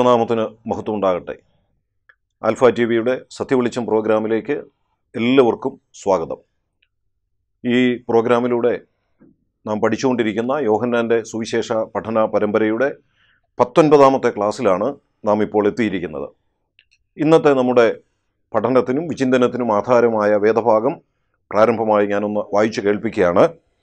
ദൈവനാമത്തിന് മഹത്വം ഉണ്ടാകട്ടെ ആൽഫ ടി വിയുടെ സത്യവെളിച്ചം പ്രോഗ്രാമിലേക്ക് എല്ലാവർക്കും സ്വാഗതം ഈ പ്രോഗ്രാമിലൂടെ നാം പഠിച്ചുകൊണ്ടിരിക്കുന്ന യോഹന്നാൻ്റെ സുവിശേഷ പഠന പരമ്പരയുടെ പത്തൊൻപതാമത്തെ ക്ലാസ്സിലാണ് നാം ഇപ്പോൾ എത്തിയിരിക്കുന്നത് ഇന്നത്തെ നമ്മുടെ പഠനത്തിനും വിചിന്തനത്തിനും ആധാരമായ വേദഭാഗം പ്രാരംഭമായി ഞാനൊന്ന് വായിച്ചു കേൾപ്പിക്കുകയാണ്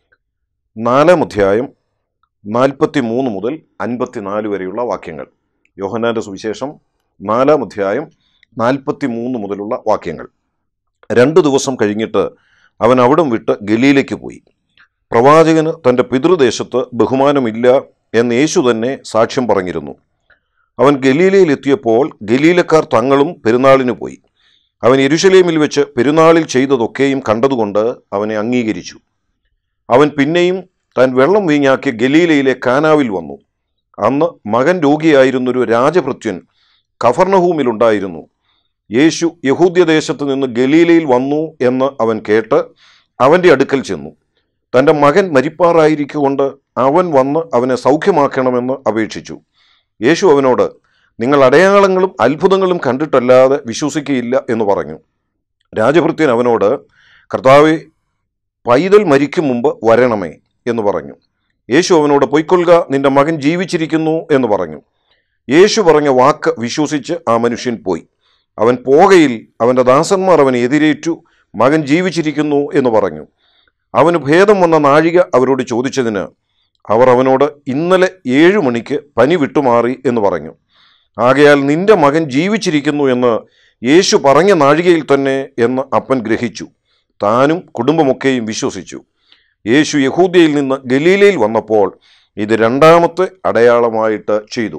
നാലാം അധ്യായം നാൽപ്പത്തി മൂന്ന് മുതൽ അൻപത്തിനാല് വരെയുള്ള വാക്യങ്ങൾ യോഹന്നാൻ്റെ സുവിശേഷം നാലാം അധ്യായം നാൽപ്പത്തി മൂന്ന് മുതലുള്ള വാക്യങ്ങൾ രണ്ടു ദിവസം കഴിഞ്ഞിട്ട് അവൻ അവിടം വിട്ട് ഗലീലേക്ക് പോയി പ്രവാചകന് തൻ്റെ പിതൃദേശത്ത് ബഹുമാനമില്ല എന്ന് യേശു തന്നെ സാക്ഷ്യം പറഞ്ഞിരുന്നു അവൻ ഗലീലയിൽ എത്തിയപ്പോൾ ഗലീലക്കാർ തങ്ങളും പെരുന്നാളിന് പോയി അവൻ യെരുശലേമിൽ വെച്ച് പെരുന്നാളിൽ ചെയ്തതൊക്കെയും കണ്ടതുകൊണ്ട് അവനെ അംഗീകരിച്ചു അവൻ പിന്നെയും താൻ വെള്ളം വീഞ്ഞാക്കിയ ഗലീലയിലെ കാനാവിൽ വന്നു അന്ന് മകൻ രോഗിയായിരുന്നൊരു രാജഭൃത്യൻ കഫർണഹൂമിലുണ്ടായിരുന്നു യേശു യഹൂദ്യദേശത്ത് നിന്ന് ഗലീലയിൽ വന്നു എന്ന് അവൻ കേട്ട് അവൻ്റെ അടുക്കൽ ചെന്നു തൻ്റെ മകൻ മരിപ്പാറായിരിക്കൊണ്ട് അവൻ വന്ന് അവനെ സൗഖ്യമാക്കണമെന്ന് അപേക്ഷിച്ചു യേശു അവനോട് നിങ്ങൾ അടയാളങ്ങളും അത്ഭുതങ്ങളും കണ്ടിട്ടല്ലാതെ വിശ്വസിക്കുകയില്ല എന്ന് പറഞ്ഞു രാജഭൃത്യൻ അവനോട് കർത്താവെ പൈതൽ മരിക്കും മുമ്പ് വരണമേ എന്ന് പറഞ്ഞു യേശു അവനോട് പൊയ്ക്കൊള്ളുക നിന്റെ മകൻ ജീവിച്ചിരിക്കുന്നു എന്ന് പറഞ്ഞു യേശു പറഞ്ഞ വാക്ക് വിശ്വസിച്ച് ആ മനുഷ്യൻ പോയി അവൻ പോകയിൽ അവൻ്റെ ദാസന്മാർ അവനെ എതിരേറ്റു മകൻ ജീവിച്ചിരിക്കുന്നു എന്ന് പറഞ്ഞു അവന് ഭേദം വന്ന നാഴിക അവരോട് ചോദിച്ചതിന് അവർ അവനോട് ഇന്നലെ ഏഴു മണിക്ക് പനി വിട്ടുമാറി എന്ന് പറഞ്ഞു ആകയാൽ നിന്റെ മകൻ ജീവിച്ചിരിക്കുന്നു എന്ന് യേശു പറഞ്ഞ നാഴികയിൽ തന്നെ എന്ന് അപ്പൻ ഗ്രഹിച്ചു താനും കുടുംബമൊക്കെയും വിശ്വസിച്ചു യേശു യഹൂദ്യയിൽ നിന്ന് ഗലീലയിൽ വന്നപ്പോൾ ഇത് രണ്ടാമത്തെ അടയാളമായിട്ട് ചെയ്തു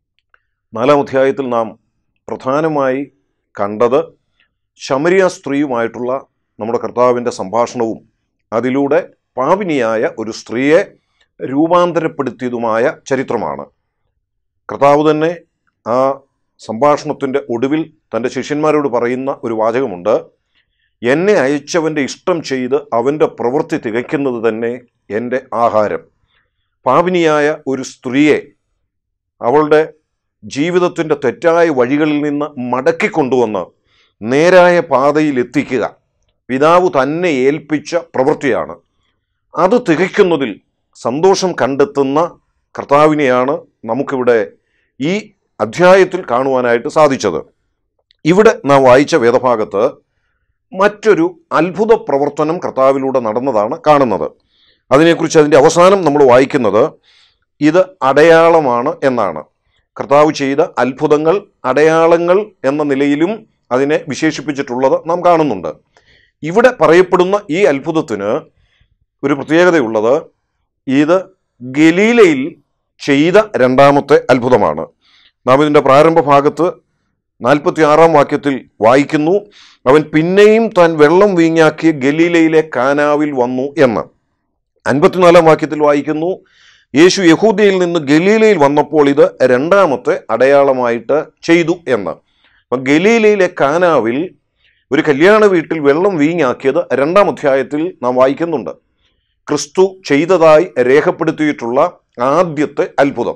നാലാം അധ്യായത്തിൽ നാം പ്രധാനമായി കണ്ടത് ശമരിയ സ്ത്രീയുമായിട്ടുള്ള നമ്മുടെ കർത്താവിൻ്റെ സംഭാഷണവും അതിലൂടെ പാപിനിയായ ഒരു സ്ത്രീയെ രൂപാന്തരപ്പെടുത്തിയതുമായ ചരിത്രമാണ് കർത്താവ് തന്നെ ആ സംഭാഷണത്തിൻ്റെ ഒടുവിൽ തൻ്റെ ശിഷ്യന്മാരോട് പറയുന്ന ഒരു വാചകമുണ്ട് എന്നെ അയച്ചവൻ്റെ ഇഷ്ടം ചെയ്ത് അവൻ്റെ പ്രവൃത്തി തികയ്ക്കുന്നത് തന്നെ എൻ്റെ ആഹാരം പാപിനിയായ ഒരു സ്ത്രീയെ അവളുടെ ജീവിതത്തിൻ്റെ തെറ്റായ വഴികളിൽ നിന്ന് മടക്കിക്കൊണ്ടുവന്ന് നേരായ പാതയിൽ എത്തിക്കുക പിതാവ് തന്നെ ഏൽപ്പിച്ച പ്രവൃത്തിയാണ് അത് തികയ്ക്കുന്നതിൽ സന്തോഷം കണ്ടെത്തുന്ന കർത്താവിനെയാണ് നമുക്കിവിടെ ഈ അധ്യായത്തിൽ കാണുവാനായിട്ട് സാധിച്ചത് ഇവിടെ നാം വായിച്ച വേദഭാഗത്ത് മറ്റൊരു അത്ഭുത പ്രവർത്തനം കർത്താവിലൂടെ നടന്നതാണ് കാണുന്നത് അതിനെക്കുറിച്ച് അതിൻ്റെ അവസാനം നമ്മൾ വായിക്കുന്നത് ഇത് അടയാളമാണ് എന്നാണ് കർത്താവ് ചെയ്ത അത്ഭുതങ്ങൾ അടയാളങ്ങൾ എന്ന നിലയിലും അതിനെ വിശേഷിപ്പിച്ചിട്ടുള്ളത് നാം കാണുന്നുണ്ട് ഇവിടെ പറയപ്പെടുന്ന ഈ അത്ഭുതത്തിന് ഒരു പ്രത്യേകതയുള്ളത് ഇത് ഗലീലയിൽ ചെയ്ത രണ്ടാമത്തെ അത്ഭുതമാണ് നാം ഇതിൻ്റെ പ്രാരംഭ ഭാഗത്ത് നാൽപ്പത്തി ആറാം വാക്യത്തിൽ വായിക്കുന്നു അവൻ പിന്നെയും താൻ വെള്ളം വീഞ്ഞാക്കിയ ഗലീലയിലെ കാനാവിൽ വന്നു എന്ന് അൻപത്തിനാലാം വാക്യത്തിൽ വായിക്കുന്നു യേശു യഹൂദിയയിൽ നിന്ന് ഗലീലയിൽ വന്നപ്പോൾ ഇത് രണ്ടാമത്തെ അടയാളമായിട്ട് ചെയ്തു എന്ന് അപ്പം ഗലീലയിലെ കാനാവിൽ ഒരു കല്യാണ വീട്ടിൽ വെള്ളം വീഞ്ഞാക്കിയത് രണ്ടാം അധ്യായത്തിൽ നാം വായിക്കുന്നുണ്ട് ക്രിസ്തു ചെയ്തതായി രേഖപ്പെടുത്തിയിട്ടുള്ള ആദ്യത്തെ അത്ഭുതം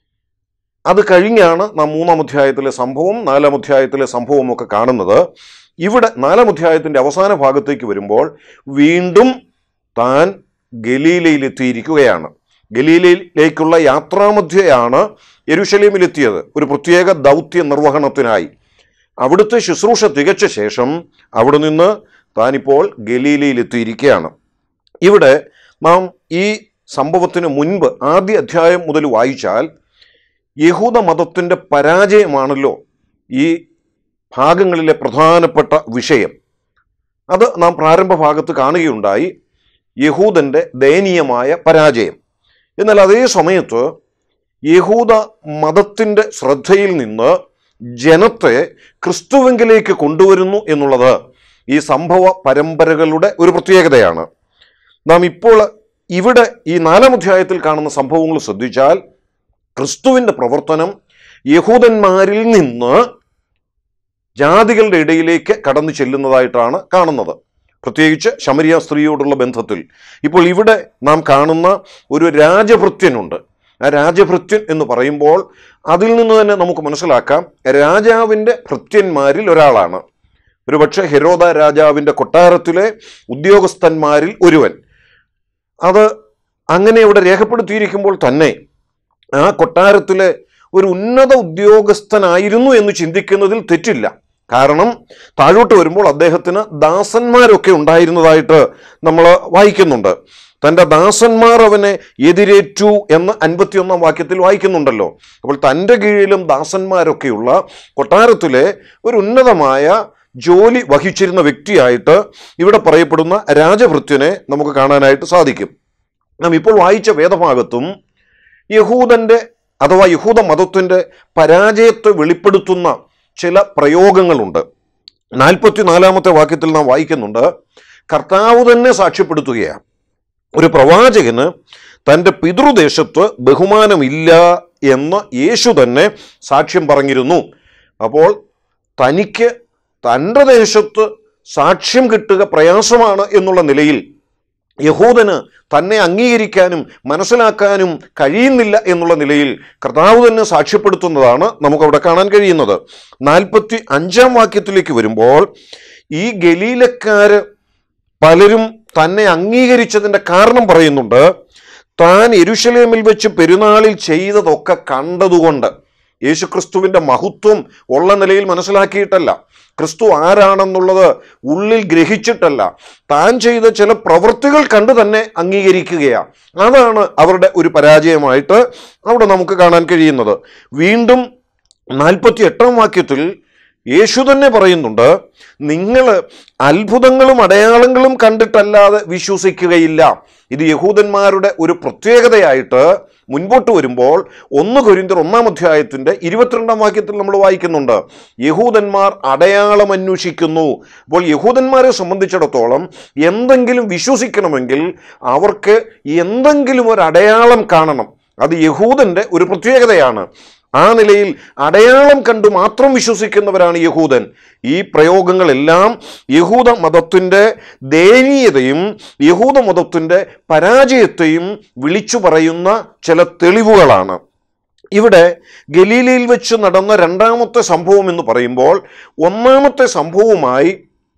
അത് കഴിഞ്ഞാണ് നാം മൂന്നാം അധ്യായത്തിലെ സംഭവം നാലാം അധ്യായത്തിലെ സംഭവം ഒക്കെ കാണുന്നത് ഇവിടെ നാലാം അധ്യായത്തിൻ്റെ അവസാന ഭാഗത്തേക്ക് വരുമ്പോൾ വീണ്ടും താൻ ഗലീലയിലെത്തിയിരിക്കുകയാണ് ഗലീലയിലേക്കുള്ള യാത്രാമധ്യയാണ് യെരുശലേമിലെത്തിയത് ഒരു പ്രത്യേക ദൗത്യ നിർവഹണത്തിനായി അവിടുത്തെ ശുശ്രൂഷ തികച്ച ശേഷം അവിടെ നിന്ന് താനിപ്പോൾ ഗലീലയിലെത്തിയിരിക്കുകയാണ് ഇവിടെ നാം ഈ സംഭവത്തിന് മുൻപ് ആദ്യ അധ്യായം മുതൽ വായിച്ചാൽ യഹൂദ മതത്തിൻ്റെ പരാജയമാണല്ലോ ഈ ഭാഗങ്ങളിലെ പ്രധാനപ്പെട്ട വിഷയം അത് നാം പ്രാരംഭ ഭാഗത്ത് കാണുകയുണ്ടായി യഹൂദൻ്റെ ദയനീയമായ പരാജയം എന്നാൽ അതേ സമയത്ത് യഹൂദ മതത്തിൻ്റെ ശ്രദ്ധയിൽ നിന്ന് ജനത്തെ ക്രിസ്തുവെങ്കിലേക്ക് കൊണ്ടുവരുന്നു എന്നുള്ളത് ഈ സംഭവ പരമ്പരകളുടെ ഒരു പ്രത്യേകതയാണ് നാം ഇപ്പോൾ ഇവിടെ ഈ നാലാം അധ്യായത്തിൽ കാണുന്ന സംഭവങ്ങൾ ശ്രദ്ധിച്ചാൽ ക്രിസ്തുവിൻ്റെ പ്രവർത്തനം യഹൂദന്മാരിൽ നിന്ന് ജാതികളുടെ ഇടയിലേക്ക് കടന്നു ചെല്ലുന്നതായിട്ടാണ് കാണുന്നത് പ്രത്യേകിച്ച് ശമരിയ സ്ത്രീയോടുള്ള ബന്ധത്തിൽ ഇപ്പോൾ ഇവിടെ നാം കാണുന്ന ഒരു രാജഭൃത്യനുണ്ട് ആ രാജഭൃത്യൻ എന്ന് പറയുമ്പോൾ അതിൽ നിന്ന് തന്നെ നമുക്ക് മനസ്സിലാക്കാം രാജാവിൻ്റെ ഭൃത്യന്മാരിൽ ഒരാളാണ് ഒരുപക്ഷെ ഹെരോദ രാജാവിൻ്റെ കൊട്ടാരത്തിലെ ഉദ്യോഗസ്ഥന്മാരിൽ ഒരുവൻ അത് അങ്ങനെ ഇവിടെ രേഖപ്പെടുത്തിയിരിക്കുമ്പോൾ തന്നെ ആ കൊട്ടാരത്തിലെ ഒരു ഉന്നത ഉദ്യോഗസ്ഥനായിരുന്നു എന്ന് ചിന്തിക്കുന്നതിൽ തെറ്റില്ല കാരണം താഴോട്ട് വരുമ്പോൾ അദ്ദേഹത്തിന് ദാസന്മാരൊക്കെ ഉണ്ടായിരുന്നതായിട്ട് നമ്മൾ വായിക്കുന്നുണ്ട് തൻ്റെ ദാസന്മാർ അവനെ എതിരേറ്റു എന്ന് അൻപത്തിയൊന്നാം വാക്യത്തിൽ വായിക്കുന്നുണ്ടല്ലോ അപ്പോൾ തൻ്റെ കീഴിലും ദാസന്മാരൊക്കെയുള്ള കൊട്ടാരത്തിലെ ഒരു ഉന്നതമായ ജോലി വഹിച്ചിരുന്ന വ്യക്തിയായിട്ട് ഇവിടെ പറയപ്പെടുന്ന രാജഭൃത്യനെ നമുക്ക് കാണാനായിട്ട് സാധിക്കും നാം ഇപ്പോൾ വായിച്ച വേദഭാഗത്തും യഹൂദന്റെ അഥവാ യഹൂദ മതത്തിൻ്റെ പരാജയത്തെ വെളിപ്പെടുത്തുന്ന ചില പ്രയോഗങ്ങളുണ്ട് നാൽപ്പത്തിനാലാമത്തെ വാക്യത്തിൽ നാം വായിക്കുന്നുണ്ട് കർത്താവ് തന്നെ സാക്ഷ്യപ്പെടുത്തുകയാണ് ഒരു പ്രവാചകന് തൻ്റെ പിതൃദേശത്ത് ബഹുമാനമില്ല എന്ന് യേശു തന്നെ സാക്ഷ്യം പറഞ്ഞിരുന്നു അപ്പോൾ തനിക്ക് തൻ്റെ ദേശത്ത് സാക്ഷ്യം കിട്ടുക പ്രയാസമാണ് എന്നുള്ള നിലയിൽ യഹൂദന് തന്നെ അംഗീകരിക്കാനും മനസ്സിലാക്കാനും കഴിയുന്നില്ല എന്നുള്ള നിലയിൽ കർത്താവ് തന്നെ സാക്ഷ്യപ്പെടുത്തുന്നതാണ് നമുക്കവിടെ കാണാൻ കഴിയുന്നത് നാൽപ്പത്തി അഞ്ചാം വാക്യത്തിലേക്ക് വരുമ്പോൾ ഈ ഗലീലക്കാര് പലരും തന്നെ അംഗീകരിച്ചതിൻ്റെ കാരണം പറയുന്നുണ്ട് താൻ എരുശലേമിൽ വെച്ച് പെരുന്നാളിൽ ചെയ്തതൊക്കെ കണ്ടതുകൊണ്ട് യേശുക്രിസ്തുവിൻ്റെ മഹത്വം ഉള്ള നിലയിൽ മനസ്സിലാക്കിയിട്ടല്ല ക്രിസ്തു ആരാണെന്നുള്ളത് ഉള്ളിൽ ഗ്രഹിച്ചിട്ടല്ല താൻ ചെയ്ത ചില പ്രവൃത്തികൾ കണ്ടു തന്നെ അംഗീകരിക്കുകയാണ് അതാണ് അവരുടെ ഒരു പരാജയമായിട്ട് അവിടെ നമുക്ക് കാണാൻ കഴിയുന്നത് വീണ്ടും നാൽപ്പത്തി എട്ടാം വാക്യത്തിൽ യേശു തന്നെ പറയുന്നുണ്ട് നിങ്ങൾ അത്ഭുതങ്ങളും അടയാളങ്ങളും കണ്ടിട്ടല്ലാതെ വിശ്വസിക്കുകയില്ല ഇത് യഹൂദന്മാരുടെ ഒരു പ്രത്യേകതയായിട്ട് മുൻപോട്ട് വരുമ്പോൾ ഒന്ന് കൊരിന്തർ ഒന്നാം അധ്യായത്തിന്റെ ഇരുപത്തിരണ്ടാം വാക്യത്തിൽ നമ്മൾ വായിക്കുന്നുണ്ട് യഹൂദന്മാർ അടയാളം അന്വേഷിക്കുന്നു അപ്പോൾ യഹൂദന്മാരെ സംബന്ധിച്ചിടത്തോളം എന്തെങ്കിലും വിശ്വസിക്കണമെങ്കിൽ അവർക്ക് എന്തെങ്കിലും ഒരു അടയാളം കാണണം അത് യഹൂദന്റെ ഒരു പ്രത്യേകതയാണ് ആ നിലയിൽ അടയാളം കണ്ടു മാത്രം വിശ്വസിക്കുന്നവരാണ് യഹൂദൻ ഈ പ്രയോഗങ്ങളെല്ലാം യഹൂദ മതത്തിൻ്റെ ദയനീയതയും യഹൂദ മതത്തിൻ്റെ പരാജയത്തെയും വിളിച്ചു പറയുന്ന ചില തെളിവുകളാണ് ഇവിടെ ഗലീലയിൽ വെച്ച് നടന്ന രണ്ടാമത്തെ സംഭവം എന്ന് പറയുമ്പോൾ ഒന്നാമത്തെ സംഭവവുമായി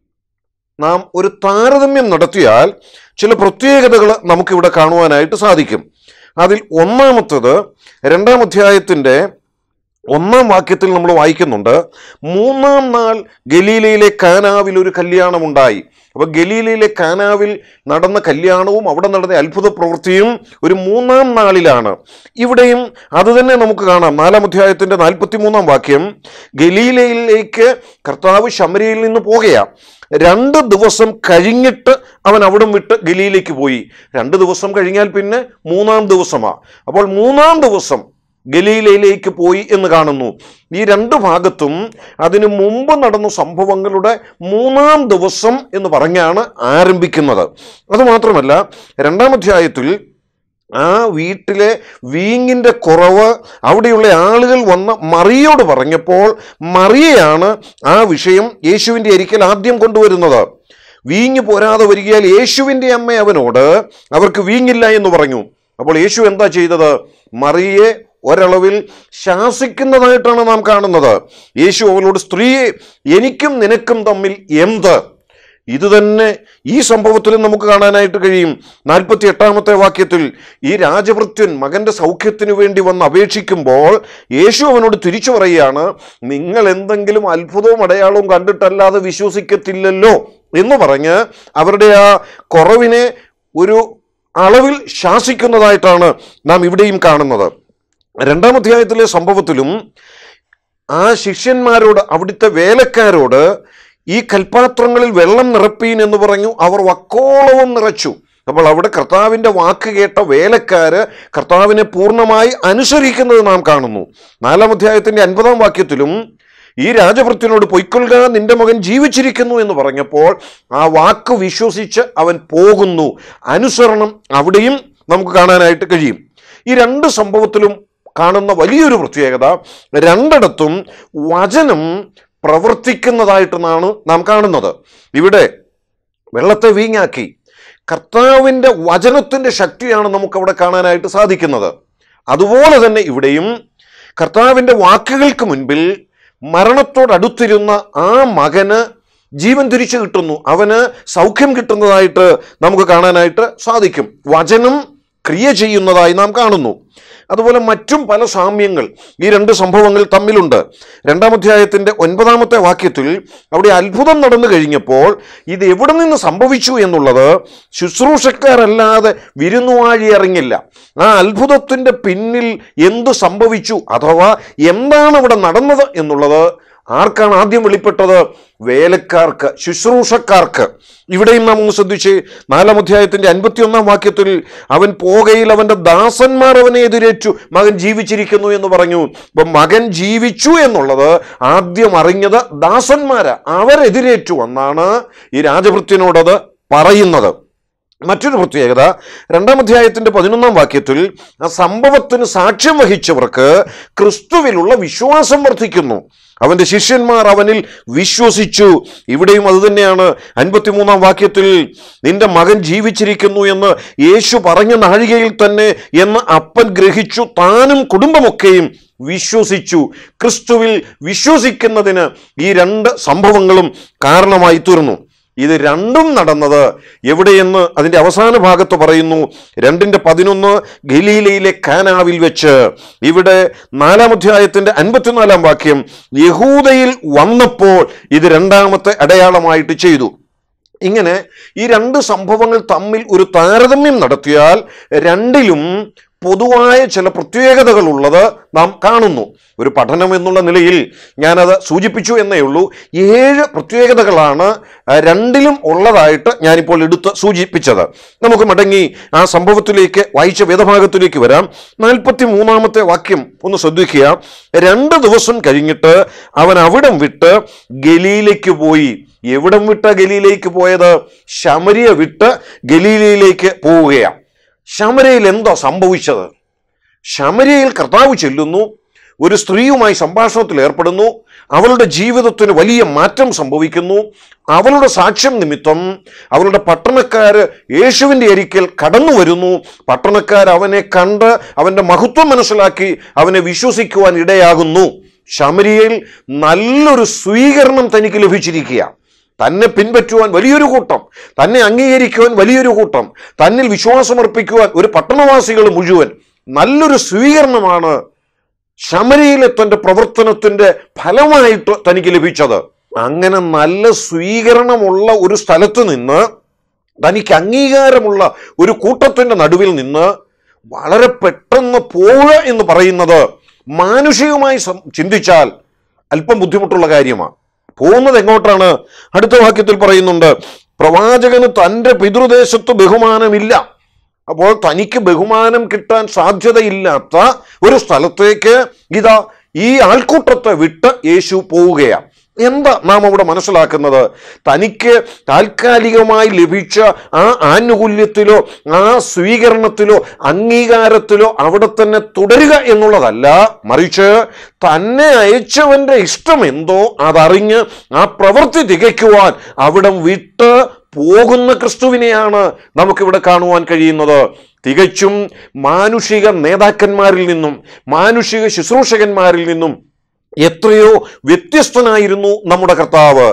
നാം ഒരു താരതമ്യം നടത്തിയാൽ ചില പ്രത്യേകതകൾ നമുക്കിവിടെ കാണുവാനായിട്ട് സാധിക്കും അതിൽ ഒന്നാമത്തത് രണ്ടാം അധ്യായത്തിൻ്റെ ഒന്നാം വാക്യത്തിൽ നമ്മൾ വായിക്കുന്നുണ്ട് മൂന്നാം നാൾ ഗലീലയിലെ കാനാവിൽ ഒരു കല്യാണമുണ്ടായി അപ്പോൾ ഗലീലയിലെ കാനാവിൽ നടന്ന കല്യാണവും അവിടെ നടന്ന അത്ഭുത പ്രവൃത്തിയും ഒരു മൂന്നാം നാളിലാണ് ഇവിടെയും അത് തന്നെ നമുക്ക് കാണാം നാലാം അധ്യായത്തിൻ്റെ നാൽപ്പത്തി മൂന്നാം വാക്യം ഗലീലയിലേക്ക് കർത്താവ് ശമരിയിൽ നിന്ന് പോകുകയാണ് രണ്ട് ദിവസം കഴിഞ്ഞിട്ട് അവൻ അവിടം വിട്ട് ഗലീലേക്ക് പോയി രണ്ട് ദിവസം കഴിഞ്ഞാൽ പിന്നെ മൂന്നാം ദിവസമാണ് അപ്പോൾ മൂന്നാം ദിവസം ഗലീലയിലേക്ക് പോയി എന്ന് കാണുന്നു ഈ രണ്ട് ഭാഗത്തും അതിനു മുമ്പ് നടന്ന സംഭവങ്ങളുടെ മൂന്നാം ദിവസം എന്ന് പറഞ്ഞാണ് ആരംഭിക്കുന്നത് അതുമാത്രമല്ല രണ്ടാം അധ്യായത്തിൽ ആ വീട്ടിലെ വീങ്ങിൻ്റെ കുറവ് അവിടെയുള്ള ആളുകൾ വന്ന് മറിയോട് പറഞ്ഞപ്പോൾ മറിയയാണ് ആ വിഷയം യേശുവിൻ്റെ അരിക്കൽ ആദ്യം കൊണ്ടുവരുന്നത് വീഞ്ഞ് പോരാതെ വരികയാൽ യേശുവിൻ്റെ അമ്മ അവനോട് അവർക്ക് വീങ്ങില്ല എന്ന് പറഞ്ഞു അപ്പോൾ യേശു എന്താ ചെയ്തത് മറിയെ ഒരളവിൽ ശാസിക്കുന്നതായിട്ടാണ് നാം കാണുന്നത് യേശു അവളോട് സ്ത്രീയെ എനിക്കും നിനക്കും തമ്മിൽ എന്ത് ഇത് തന്നെ ഈ സംഭവത്തിലും നമുക്ക് കാണാനായിട്ട് കഴിയും നാൽപ്പത്തി എട്ടാമത്തെ വാക്യത്തിൽ ഈ രാജഭൃത്യൻ മകന്റെ സൗഖ്യത്തിനു വേണ്ടി വന്ന് അപേക്ഷിക്കുമ്പോൾ യേശു അവനോട് തിരിച്ചു പറയുകയാണ് നിങ്ങൾ എന്തെങ്കിലും അത്ഭുതവും അടയാളവും കണ്ടിട്ടല്ലാതെ വിശ്വസിക്കത്തില്ലല്ലോ എന്ന് പറഞ്ഞ് അവരുടെ ആ കുറവിനെ ഒരു അളവിൽ ശാസിക്കുന്നതായിട്ടാണ് നാം ഇവിടെയും കാണുന്നത് രണ്ടാം അധ്യായത്തിലെ സംഭവത്തിലും ആ ശിഷ്യന്മാരോട് അവിടുത്തെ വേലക്കാരോട് ഈ കൽപ്പാത്രങ്ങളിൽ വെള്ളം നിറപ്പീൻ എന്ന് പറഞ്ഞു അവർ വക്കോളവും നിറച്ചു അപ്പോൾ അവിടെ കർത്താവിൻ്റെ വാക്ക് കേട്ട വേലക്കാര് കർത്താവിനെ പൂർണ്ണമായി അനുസരിക്കുന്നത് നാം കാണുന്നു നാലാം അധ്യായത്തിൻ്റെ അൻപതാം വാക്യത്തിലും ഈ രാജഭൃത്യനോട് പൊയ്ക്കൊള്ളുക നിന്റെ മകൻ ജീവിച്ചിരിക്കുന്നു എന്ന് പറഞ്ഞപ്പോൾ ആ വാക്ക് വിശ്വസിച്ച് അവൻ പോകുന്നു അനുസരണം അവിടെയും നമുക്ക് കാണാനായിട്ട് കഴിയും ഈ രണ്ട് സംഭവത്തിലും കാണുന്ന വലിയൊരു പ്രത്യേകത രണ്ടിടത്തും വചനം പ്രവർത്തിക്കുന്നതായിട്ടെന്നാണ് നാം കാണുന്നത് ഇവിടെ വെള്ളത്തെ വീങ്ങാക്കി കർത്താവിൻ്റെ വചനത്തിൻ്റെ ശക്തിയാണ് നമുക്കവിടെ കാണാനായിട്ട് സാധിക്കുന്നത് അതുപോലെ തന്നെ ഇവിടെയും കർത്താവിൻ്റെ വാക്കുകൾക്ക് മുൻപിൽ മരണത്തോടടുത്തിരുന്ന ആ മകന് ജീവൻ തിരിച്ചു കിട്ടുന്നു അവന് സൗഖ്യം കിട്ടുന്നതായിട്ട് നമുക്ക് കാണാനായിട്ട് സാധിക്കും വചനം ക്രിയ ചെയ്യുന്നതായി നാം കാണുന്നു അതുപോലെ മറ്റും പല സാമ്യങ്ങൾ ഈ രണ്ട് സംഭവങ്ങൾ തമ്മിലുണ്ട് രണ്ടാം അധ്യായത്തിൻ്റെ ഒൻപതാമത്തെ വാക്യത്തിൽ അവിടെ അത്ഭുതം നടന്നു കഴിഞ്ഞപ്പോൾ ഇത് എവിടെ നിന്ന് സംഭവിച്ചു എന്നുള്ളത് ശുശ്രൂഷക്കാരല്ലാതെ വിരുന്നുവാഴി ഇറങ്ങില്ല ആ അത്ഭുതത്തിൻ്റെ പിന്നിൽ എന്ത് സംഭവിച്ചു അഥവാ എന്താണ് അവിടെ നടന്നത് എന്നുള്ളത് ആർക്കാണ് ആദ്യം വെളിപ്പെട്ടത് വേലക്കാർക്ക് ശുശ്രൂഷക്കാർക്ക് ഇവിടെയും നാം ഒന്ന് ശ്രദ്ധിച്ച് നാലാം അധ്യായത്തിന്റെ അൻപത്തിയൊന്നാം വാക്യത്തിൽ അവൻ പോകയിൽ അവന്റെ ദാസന്മാർ അവനെ എതിരേറ്റു മകൻ ജീവിച്ചിരിക്കുന്നു എന്ന് പറഞ്ഞു അപ്പൊ മകൻ ജീവിച്ചു എന്നുള്ളത് ആദ്യം അറിഞ്ഞത് ദാസന്മാരാ അവരെതിരേറ്റു എന്നാണ് ഈ രാജഭൃത്യനോടത് പറയുന്നത് മറ്റൊരു പ്രത്യേകത രണ്ടാം അധ്യായത്തിന്റെ പതിനൊന്നാം വാക്യത്തിൽ ആ സംഭവത്തിന് സാക്ഷ്യം വഹിച്ചവർക്ക് ക്രിസ്തുവിലുള്ള വിശ്വാസം വർദ്ധിക്കുന്നു അവന്റെ ശിഷ്യന്മാർ അവനിൽ വിശ്വസിച്ചു ഇവിടെയും അതുതന്നെയാണ് അൻപത്തിമൂന്നാം വാക്യത്തിൽ നിന്റെ മകൻ ജീവിച്ചിരിക്കുന്നു എന്ന് യേശു പറഞ്ഞ നാഴികയിൽ തന്നെ എന്ന് അപ്പൻ ഗ്രഹിച്ചു താനും കുടുംബമൊക്കെയും വിശ്വസിച്ചു ക്രിസ്തുവിൽ വിശ്വസിക്കുന്നതിന് ഈ രണ്ട് സംഭവങ്ങളും കാരണമായി തീർന്നു ഇത് രണ്ടും നടന്നത് എവിടെയെന്ന് അതിൻ്റെ അവസാന ഭാഗത്ത് പറയുന്നു രണ്ടിൻ്റെ പതിനൊന്ന് ഗലീലയിലെ കാനാവിൽ വെച്ച് ഇവിടെ നാലാം അധ്യായത്തിൻ്റെ അൻപത്തിനാലാം വാക്യം യഹൂദയിൽ വന്നപ്പോൾ ഇത് രണ്ടാമത്തെ അടയാളമായിട്ട് ചെയ്തു ഇങ്ങനെ ഈ രണ്ട് സംഭവങ്ങൾ തമ്മിൽ ഒരു താരതമ്യം നടത്തിയാൽ രണ്ടിലും പൊതുവായ ചില പ്രത്യേകതകൾ ഉള്ളത് നാം കാണുന്നു ഒരു പഠനം എന്നുള്ള നിലയിൽ ഞാനത് സൂചിപ്പിച്ചു എന്നേ ഉള്ളൂ ഏഴ് പ്രത്യേകതകളാണ് ആ, രണ്ടിലും ഉള്ളതായിട്ട് ഞാനിപ്പോൾ എടുത്ത് സൂചിപ്പിച്ചത് നമുക്ക് മടങ്ങി ആ സംഭവത്തിലേക്ക് വായിച്ച വേദഭാഗത്തിലേക്ക് വരാം നാൽപ്പത്തി മൂന്നാമത്തെ വാക്യം ഒന്ന് ശ്രദ്ധിക്കുക രണ്ട് ദിവസം കഴിഞ്ഞിട്ട് അവൻ അവിടം വിട്ട് ഗലീലയ്ക്ക് പോയി എവിടം വിട്ട ഗലീലയ്ക്ക് പോയത് ശമരിയ വിട്ട് ഗലീലയിലേക്ക് പോവുകയാണ് ശമരയിൽ എന്താ സംഭവിച്ചത് ശമരയിൽ കർത്താവ് ചെല്ലുന്നു ഒരു സ്ത്രീയുമായി സംഭാഷണത്തിൽ ഏർപ്പെടുന്നു അവളുടെ ജീവിതത്തിന് വലിയ മാറ്റം സംഭവിക്കുന്നു അവളുടെ സാക്ഷ്യം നിമിത്തം അവളുടെ പട്ടണക്കാര് യേശുവിൻ്റെ അരിക്കൽ കടന്നു വരുന്നു പട്ടണക്കാർ അവനെ കണ്ട് അവൻ്റെ മഹത്വം മനസ്സിലാക്കി അവനെ വിശ്വസിക്കുവാൻ ഇടയാകുന്നു ശമരിയയിൽ നല്ലൊരു സ്വീകരണം തനിക്ക് ലഭിച്ചിരിക്കുക തന്നെ പിൻപറ്റുവാൻ വലിയൊരു കൂട്ടം തന്നെ അംഗീകരിക്കുവാൻ വലിയൊരു കൂട്ടം തന്നിൽ വിശ്വാസമർപ്പിക്കുവാൻ ഒരു പട്ടണവാസികൾ മുഴുവൻ നല്ലൊരു സ്വീകരണമാണ് ശമരിയിലെ തൻ്റെ പ്രവർത്തനത്തിൻ്റെ ഫലമായിട്ട് തനിക്ക് ലഭിച്ചത് അങ്ങനെ നല്ല സ്വീകരണമുള്ള ഒരു സ്ഥലത്ത് നിന്ന് തനിക്ക് അംഗീകാരമുള്ള ഒരു കൂട്ടത്തിൻ്റെ നടുവിൽ നിന്ന് വളരെ പെട്ടെന്ന് പോവുക എന്ന് പറയുന്നത് മാനുഷികമായി സം- ചിന്തിച്ചാൽ അല്പം ബുദ്ധിമുട്ടുള്ള കാര്യമാണ് പോകുന്നത് എങ്ങോട്ടാണ് അടുത്ത വാക്യത്തിൽ പറയുന്നുണ്ട് പ്രവാചകന് തൻ്റെ പിതൃദേശത്ത് ബഹുമാനമില്ല അപ്പോൾ തനിക്ക് ബഹുമാനം കിട്ടാൻ സാധ്യതയില്ലാത്ത ഒരു സ്ഥലത്തേക്ക് ഇതാ ഈ ആൾക്കൂട്ടത്തെ വിട്ട് യേശു പോവുകയാണ് എന്താ നാം അവിടെ മനസ്സിലാക്കുന്നത് തനിക്ക് താൽക്കാലികമായി ലഭിച്ച ആ ആനുകൂല്യത്തിലോ ആ സ്വീകരണത്തിലോ അംഗീകാരത്തിലോ അവിടെ തന്നെ തുടരുക എന്നുള്ളതല്ല മറിച്ച് തന്നെ അയച്ചവന്റെ ഇഷ്ടം എന്തോ അതറിഞ്ഞ് ആ പ്രവൃത്തി തികയ്ക്കുവാൻ അവിടം വിട്ട് പോകുന്ന ക്രിസ്തുവിനെയാണ് നമുക്കിവിടെ കാണുവാൻ കഴിയുന്നത് തികച്ചും മാനുഷിക നേതാക്കന്മാരിൽ നിന്നും മാനുഷിക ശുശ്രൂഷകന്മാരിൽ നിന്നും എത്രയോ വ്യത്യസ്തനായിരുന്നു നമ്മുടെ കർത്താവ്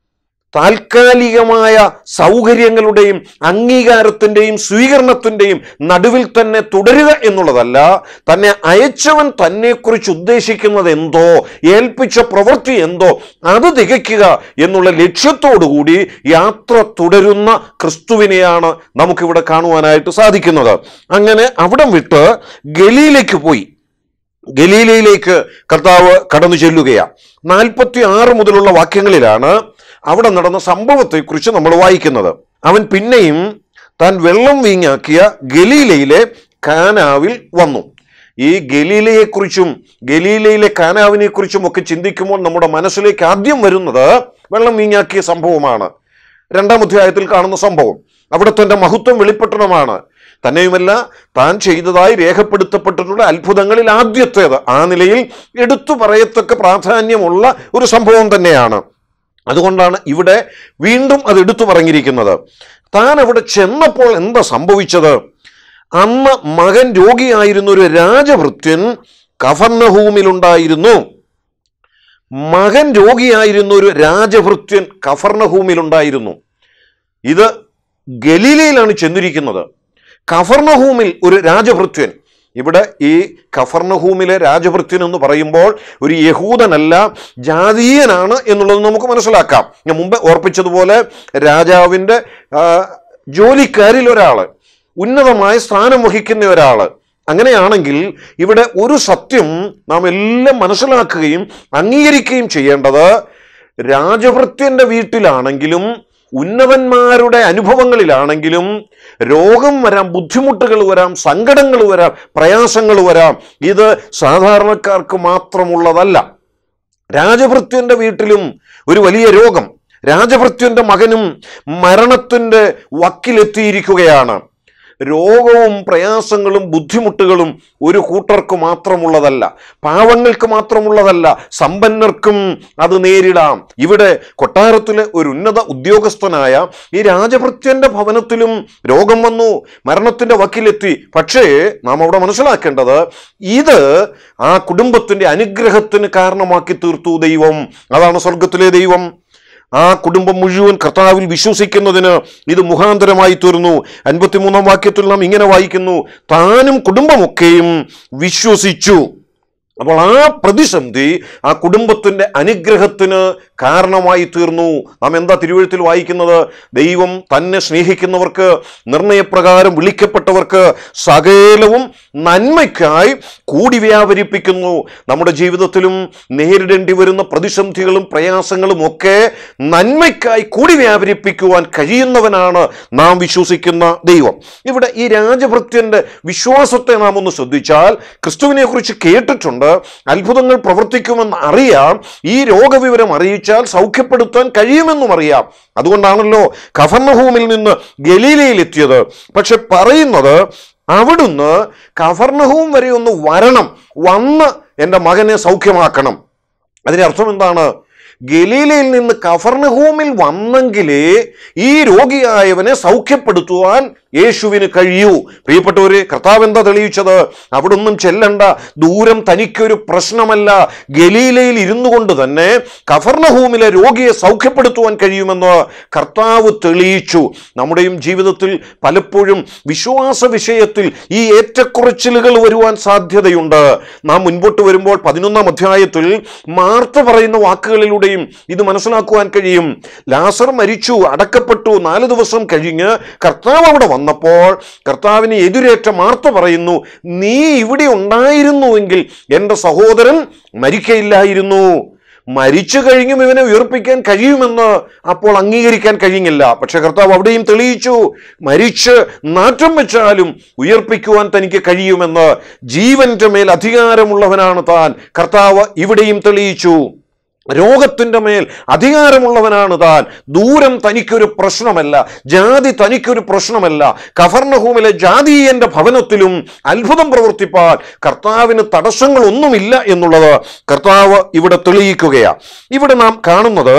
താൽക്കാലികമായ സൗകര്യങ്ങളുടെയും അംഗീകാരത്തിൻ്റെയും സ്വീകരണത്തിൻ്റെയും നടുവിൽ തന്നെ തുടരുക എന്നുള്ളതല്ല തന്നെ അയച്ചവൻ തന്നെക്കുറിച്ച് ഉദ്ദേശിക്കുന്നത് എന്തോ ഏൽപ്പിച്ച പ്രവൃത്തി എന്തോ അത് തികയ്ക്കുക എന്നുള്ള ലക്ഷ്യത്തോടുകൂടി യാത്ര തുടരുന്ന ക്രിസ്തുവിനെയാണ് നമുക്കിവിടെ കാണുവാനായിട്ട് സാധിക്കുന്നത് അങ്ങനെ അവിടം വിട്ട് ഗലീലേക്ക് പോയി ഗലീലയിലേക്ക് കർത്താവ് കടന്നു ചെല്ലുകയാണ് നാൽപ്പത്തി ആറ് മുതലുള്ള വാക്യങ്ങളിലാണ് അവിടെ നടന്ന സംഭവത്തെക്കുറിച്ച് നമ്മൾ വായിക്കുന്നത് അവൻ പിന്നെയും താൻ വെള്ളം വീഞ്ഞാക്കിയ ഗലീലയിലെ കാനാവിൽ വന്നു ഈ ഗലീലയെക്കുറിച്ചും ഗലീലയിലെ കാനാവിനെക്കുറിച്ചും ഒക്കെ ചിന്തിക്കുമ്പോൾ നമ്മുടെ മനസ്സിലേക്ക് ആദ്യം വരുന്നത് വെള്ളം വീഞ്ഞാക്കിയ സംഭവമാണ് രണ്ടാം അധ്യായത്തിൽ കാണുന്ന സംഭവം അവിടെ തന്റെ മഹത്വം വെളിപ്പെട്ടണമാണ് തന്നെയുമല്ല താൻ ചെയ്തതായി രേഖപ്പെടുത്തപ്പെട്ടിട്ടുള്ള അത്ഭുതങ്ങളിൽ ആദ്യത്തേത് ആ നിലയിൽ എടുത്തു പറയത്തക്ക പ്രാധാന്യമുള്ള ഒരു സംഭവം തന്നെയാണ് അതുകൊണ്ടാണ് ഇവിടെ വീണ്ടും അത് എടുത്തു പറഞ്ഞിരിക്കുന്നത് താൻ അവിടെ ചെന്നപ്പോൾ എന്താ സംഭവിച്ചത് അന്ന് മകൻ രോഗിയായിരുന്ന ഒരു രാജഭൃത്യൻ കഫർണഹൂമിലുണ്ടായിരുന്നു മകൻ രോഗിയായിരുന്ന ഒരു രാജഭൃത്യൻ കഫർണഹൂമിലുണ്ടായിരുന്നു ഇത് ഗലീലയിലാണ് ചെന്നിരിക്കുന്നത് കഫർണഹൂമിൽ ഒരു രാജഭൃത്യൻ ഇവിടെ ഈ കഫർണഹൂമിലെ രാജഭൃത്യൻ എന്ന് പറയുമ്പോൾ ഒരു യഹൂദനല്ല ജാതീയനാണ് എന്നുള്ളത് നമുക്ക് മനസ്സിലാക്കാം ഞാൻ മുമ്പ് ഓർപ്പിച്ചതുപോലെ രാജാവിൻ്റെ ആ, ജോലിക്കാരിൽ ഒരാൾ ഉന്നതമായ സ്ഥാനം വഹിക്കുന്ന ഒരാൾ അങ്ങനെയാണെങ്കിൽ ഇവിടെ ഒരു സത്യം നാം എല്ലാം മനസ്സിലാക്കുകയും അംഗീകരിക്കുകയും ചെയ്യേണ്ടത് രാജഭൃത്യന്റെ വീട്ടിലാണെങ്കിലും ഉന്നതന്മാരുടെ അനുഭവങ്ങളിലാണെങ്കിലും രോഗം വരാം ബുദ്ധിമുട്ടുകൾ വരാം സങ്കടങ്ങൾ വരാം പ്രയാസങ്ങൾ വരാം ഇത് സാധാരണക്കാർക്ക് മാത്രമുള്ളതല്ല രാജഭൃത്യന്റെ വീട്ടിലും ഒരു വലിയ രോഗം രാജഭൃത്യന്റെ മകനും മരണത്തിന്റെ വക്കിലെത്തിയിരിക്കുകയാണ് രോഗവും പ്രയാസങ്ങളും ബുദ്ധിമുട്ടുകളും ഒരു കൂട്ടർക്ക് മാത്രമുള്ളതല്ല പാവങ്ങൾക്ക് മാത്രമുള്ളതല്ല സമ്പന്നർക്കും അത് നേരിടാം ഇവിടെ കൊട്ടാരത്തിലെ ഒരു ഉന്നത ഉദ്യോഗസ്ഥനായ ഈ രാജഭൃത്യന്റെ ഭവനത്തിലും രോഗം വന്നു മരണത്തിന്റെ വക്കിലെത്തി പക്ഷേ നാം അവിടെ മനസ്സിലാക്കേണ്ടത് ഇത് ആ കുടുംബത്തിന്റെ അനുഗ്രഹത്തിന് കാരണമാക്കി തീർത്തു ദൈവം അതാണ് സ്വർഗത്തിലെ ദൈവം ആ കുടുംബം മുഴുവൻ കർത്താവിൽ വിശ്വസിക്കുന്നതിന് ഇത് മുഖാന്തരമായി തീർന്നു അൻപത്തിമൂന്നാം വാക്യത്തിൽ നാം ഇങ്ങനെ വായിക്കുന്നു താനും കുടുംബമൊക്കെയും വിശ്വസിച്ചു അപ്പോൾ ആ പ്രതിസന്ധി ആ കുടുംബത്തിന്റെ അനുഗ്രഹത്തിന് കാരണമായി തീർന്നു നാം എന്താ തിരുവഴുത്തിൽ വായിക്കുന്നത് ദൈവം തന്നെ സ്നേഹിക്കുന്നവർക്ക് നിർണയപ്രകാരം വിളിക്കപ്പെട്ടവർക്ക് സകലവും നന്മയ്ക്കായി കൂടി വ്യാപരിപ്പിക്കുന്നു നമ്മുടെ ജീവിതത്തിലും നേരിടേണ്ടി വരുന്ന പ്രതിസന്ധികളും പ്രയാസങ്ങളും ഒക്കെ നന്മയ്ക്കായി കൂടി വ്യാപരിപ്പിക്കുവാൻ കഴിയുന്നവനാണ് നാം വിശ്വസിക്കുന്ന ദൈവം ഇവിടെ ഈ രാജഭൃത്യന്റെ വിശ്വാസത്തെ നാം ഒന്ന് ശ്രദ്ധിച്ചാൽ ക്രിസ്തുവിനെ കുറിച്ച് കേട്ടിട്ടുണ്ട് അത്ഭുതങ്ങൾ പ്രവർത്തിക്കുമെന്ന് അറിയാം ഈ രോഗവിവരം അറിയിച്ചാൽ സൗഖ്യപ്പെടുത്താൻ കഴിയുമെന്നും അറിയാം അതുകൊണ്ടാണല്ലോ കഫർണഹൂമിൽ നിന്ന് ഗലീലയിൽ എത്തിയത് പക്ഷെ പറയുന്നത് അവിടുന്ന് കഫർണഹൂം വരെ ഒന്ന് വരണം വന്ന് എൻ്റെ മകനെ സൗഖ്യമാക്കണം അതിന്റെ അർത്ഥം എന്താണ് ഗലീലയിൽ നിന്ന് കഫർണഹൂമിൽ വന്നെങ്കിലേ ഈ രോഗിയായവനെ സൗഖ്യപ്പെടുത്തുവാൻ യേശുവിന് കഴിയൂ പ്രിയപ്പെട്ടവരെ കർത്താവ് എന്താ തെളിയിച്ചത് അവിടൊന്നും ചെല്ലണ്ട ദൂരം തനിക്കൊരു പ്രശ്നമല്ല ഗലീലയിൽ ഇരുന്നു കൊണ്ട് തന്നെ കഫർണഹൂമിലെ രോഗിയെ സൗഖ്യപ്പെടുത്തുവാൻ കഴിയുമെന്ന് കർത്താവ് തെളിയിച്ചു നമ്മുടെയും ജീവിതത്തിൽ പലപ്പോഴും വിശ്വാസ വിഷയത്തിൽ ഈ ഏറ്റക്കുറച്ചിലുകൾ വരുവാൻ സാധ്യതയുണ്ട് നാം മുൻപോട്ട് വരുമ്പോൾ പതിനൊന്നാം അധ്യായത്തിൽ മാർത്ത പറയുന്ന വാക്കുകളിലൂടെയും ഇത് മനസ്സിലാക്കുവാൻ കഴിയും ലാസർ മരിച്ചു അടക്കപ്പെട്ടു നാല് ദിവസം കഴിഞ്ഞ് കർത്താവ് അവിടെ വന്നപ്പോൾ കർത്താവിനെ എതിരേറ്റ മാർത്ത പറയുന്നു നീ ഇവിടെ ഉണ്ടായിരുന്നുവെങ്കിൽ എൻ്റെ സഹോദരൻ മരിക്കയില്ലായിരുന്നു മരിച്ചു കഴിഞ്ഞും ഇവനെ ഉയർപ്പിക്കാൻ കഴിയുമെന്ന് അപ്പോൾ അംഗീകരിക്കാൻ കഴിയുന്നില്ല പക്ഷെ കർത്താവ് അവിടെയും തെളിയിച്ചു മരിച്ച് നാറ്റം വെച്ചാലും ഉയർപ്പിക്കുവാൻ തനിക്ക് കഴിയുമെന്ന് ജീവന്റെ മേൽ അധികാരമുള്ളവനാണ് താൻ കർത്താവ് ഇവിടെയും തെളിയിച്ചു രോഗത്തിൻ്റെ മേൽ അധികാരമുള്ളവനാണ് താൻ ദൂരം തനിക്കൊരു പ്രശ്നമല്ല ജാതി തനിക്കൊരു പ്രശ്നമല്ല കഫർണഹൂമിലെ ജാതീയന്റെ ഭവനത്തിലും അത്ഭുതം പ്രവർത്തിപ്പാൻ കർത്താവിന് തടസ്സങ്ങളൊന്നുമില്ല എന്നുള്ളത് കർത്താവ് ഇവിടെ തെളിയിക്കുകയാണ് ഇവിടെ നാം കാണുന്നത്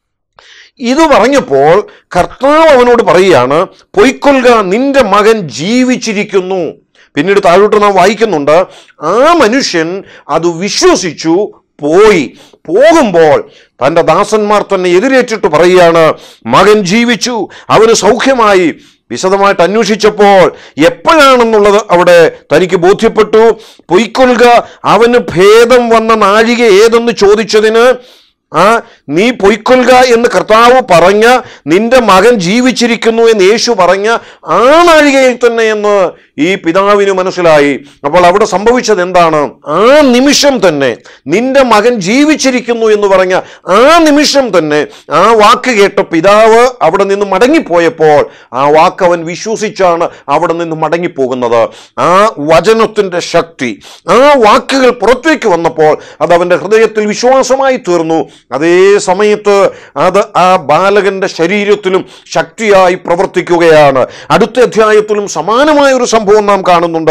ഇത് പറഞ്ഞപ്പോൾ കർത്താവ് അവനോട് പറയുകയാണ് പൊയ്ക്കൊള്ളുക നിന്റെ മകൻ ജീവിച്ചിരിക്കുന്നു പിന്നീട് താഴോട്ട് നാം വായിക്കുന്നുണ്ട് ആ മനുഷ്യൻ അത് വിശ്വസിച്ചു പോയി പോകുമ്പോൾ തൻ്റെ ദാസന്മാർ തന്നെ എതിരേറ്റിട്ട് പറയുകയാണ് മകൻ ജീവിച്ചു അവന് സൗഖ്യമായി വിശദമായിട്ട് അന്വേഷിച്ചപ്പോൾ എപ്പോഴാണെന്നുള്ളത് അവിടെ തനിക്ക് ബോധ്യപ്പെട്ടു പൊയ്ക്കൊള്ളുക അവന് ഭേദം വന്ന നാഴിക ഏതെന്ന് ചോദിച്ചതിന് ആ നീ പൊയ്ക്കൊള്ളുക എന്ന് കർത്താവ് പറഞ്ഞ നിന്റെ മകൻ ജീവിച്ചിരിക്കുന്നു എന്ന് യേശു പറഞ്ഞ ആ നാഴികയിൽ തന്നെ എന്ന് ഈ പിതാവിന് മനസ്സിലായി അപ്പോൾ അവിടെ സംഭവിച്ചത് എന്താണ് ആ നിമിഷം തന്നെ നിന്റെ മകൻ ജീവിച്ചിരിക്കുന്നു എന്ന് പറഞ്ഞ ആ നിമിഷം തന്നെ ആ വാക്ക് കേട്ട പിതാവ് അവിടെ നിന്ന് മടങ്ങിപ്പോയപ്പോൾ ആ വാക്ക് അവൻ വിശ്വസിച്ചാണ് അവിടെ നിന്ന് മടങ്ങിപ്പോകുന്നത് ആ വചനത്തിന്റെ ശക്തി ആ വാക്കുകൾ പുറത്തേക്ക് വന്നപ്പോൾ അത് അവന്റെ ഹൃദയത്തിൽ വിശ്വാസമായി തീർന്നു അതേ സമയത്ത് അത് ആ ബാലകന്റെ ശരീരത്തിലും ശക്തിയായി പ്രവർത്തിക്കുകയാണ് അടുത്ത അധ്യായത്തിലും സമാനമായ ഒരു സംഭവം നാം കാണുന്നുണ്ട്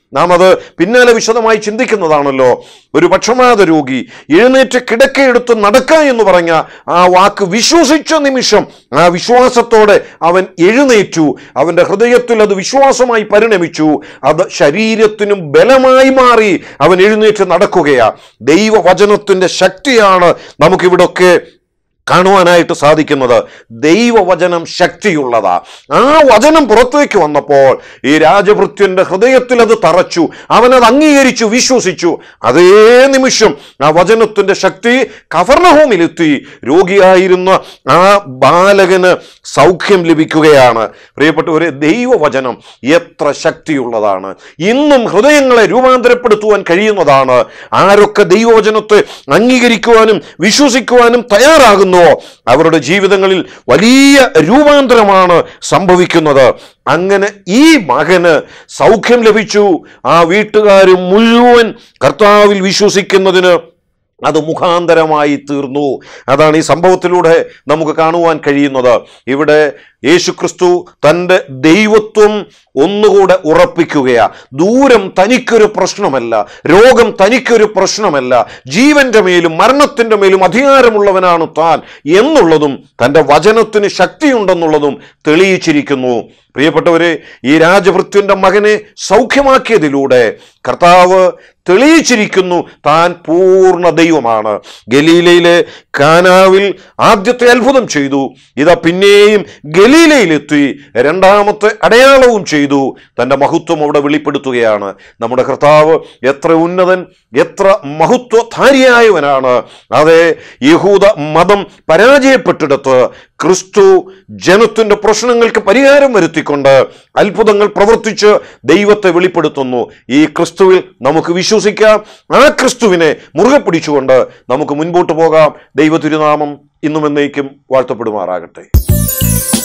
നാം അത് പിന്നാലെ വിശദമായി ചിന്തിക്കുന്നതാണല്ലോ ഒരു പക്ഷമാത രോഗി എഴുന്നേറ്റ് കിടക്കയെടുത്ത് നടക്കുക എന്ന് പറഞ്ഞ ആ വാക്ക് വിശ്വസിച്ച നിമിഷം ആ വിശ്വാസത്തോടെ അവൻ എഴുന്നേറ്റു അവൻ്റെ ഹൃദയത്തിൽ അത് വിശ്വാസമായി പരിണമിച്ചു അത് ശരീരത്തിനും ബലമായി മാറി അവൻ എഴുന്നേറ്റ് നടക്കുകയാ ദൈവവചനത്തിൻ്റെ ശക്തിയാണ് നമുക്കിവിടൊക്കെ കാണുവാനായിട്ട് സാധിക്കുന്നത് ദൈവവചനം ശക്തിയുള്ളതാ ആ വചനം പുറത്തേക്ക് വന്നപ്പോൾ ഈ രാജഭൃത്യന്റെ ഹൃദയത്തിൽ അത് തറച്ചു അവനത് അംഗീകരിച്ചു വിശ്വസിച്ചു അതേ നിമിഷം ആ വചനത്തിന്റെ ശക്തി കഫർണഹോമിലെത്തി രോഗിയായിരുന്ന ആ ബാലകന് സൗഖ്യം ലഭിക്കുകയാണ് പ്രിയപ്പെട്ടവരെ ദൈവവചനം എത്ര ശക്തിയുള്ളതാണ് ഇന്നും ഹൃദയങ്ങളെ രൂപാന്തരപ്പെടുത്തുവാൻ കഴിയുന്നതാണ് ആരൊക്കെ ദൈവവചനത്തെ അംഗീകരിക്കുവാനും വിശ്വസിക്കുവാനും തയ്യാറാകുന്നുവോ അവരുടെ ജീവിതങ്ങളിൽ വലിയ രൂപാന്തരമാണ് സംഭവിക്കുന്നത് അങ്ങനെ ഈ മകന് സൗഖ്യം ലഭിച്ചു ആ വീട്ടുകാർ മുഴുവൻ കർത്താവിൽ വിശ്വസിക്കുന്നതിന് അത് മുഖാന്തരമായി തീർന്നു അതാണ് ഈ സംഭവത്തിലൂടെ നമുക്ക് കാണുവാൻ കഴിയുന്നത് ഇവിടെ യേശുക്രിസ്തു തൻ്റെ ദൈവത്വം ഒന്നുകൂടെ ഉറപ്പിക്കുകയാ ദൂരം തനിക്കൊരു പ്രശ്നമല്ല രോഗം തനിക്കൊരു പ്രശ്നമല്ല ജീവന്റെ മേലും മരണത്തിന്റെ മേലും അധികാരമുള്ളവനാണ് താൻ എന്നുള്ളതും തൻ്റെ വചനത്തിന് ശക്തിയുണ്ടെന്നുള്ളതും തെളിയിച്ചിരിക്കുന്നു പ്രിയപ്പെട്ടവരെ ഈ രാജഭൃത്യന്റെ മകനെ സൗഖ്യമാക്കിയതിലൂടെ കർത്താവ് തെളിയിച്ചിരിക്കുന്നു താൻ പൂർണ്ണ ദൈവമാണ് ഗലീലയിലെ കാനാവിൽ ആദ്യത്തെ അത്ഭുതം ചെയ്തു ഇതാ പിന്നെയും ഗലീലയിലെത്തി രണ്ടാമത്തെ അടയാളവും ചെയ്തു തൻ്റെ മഹത്വം അവിടെ വെളിപ്പെടുത്തുകയാണ് നമ്മുടെ കർത്താവ് എത്ര ഉന്നതൻ എത്ര മഹത്വധാരിയായവനാണ് അതെ യഹൂദ മതം പരാജയപ്പെട്ടിടത്ത് ക്രിസ്തു ജനത്തിന്റെ പ്രശ്നങ്ങൾക്ക് പരിഹാരം വരുത്തിക്കൊണ്ട് അത്ഭുതങ്ങൾ പ്രവർത്തിച്ച് ദൈവത്തെ വെളിപ്പെടുത്തുന്നു ഈ ക്രിസ്തുവിൽ നമുക്ക് വിശ്വസിക്കാം ആ ക്രിസ്തുവിനെ മുറുകെ പിടിച്ചുകൊണ്ട് നമുക്ക് മുൻപോട്ട് പോകാം ദൈവ തിരുനാമം ഇന്നും എന്നേക്കും വാഴ്ത്തപ്പെടുമാറാകട്ടെ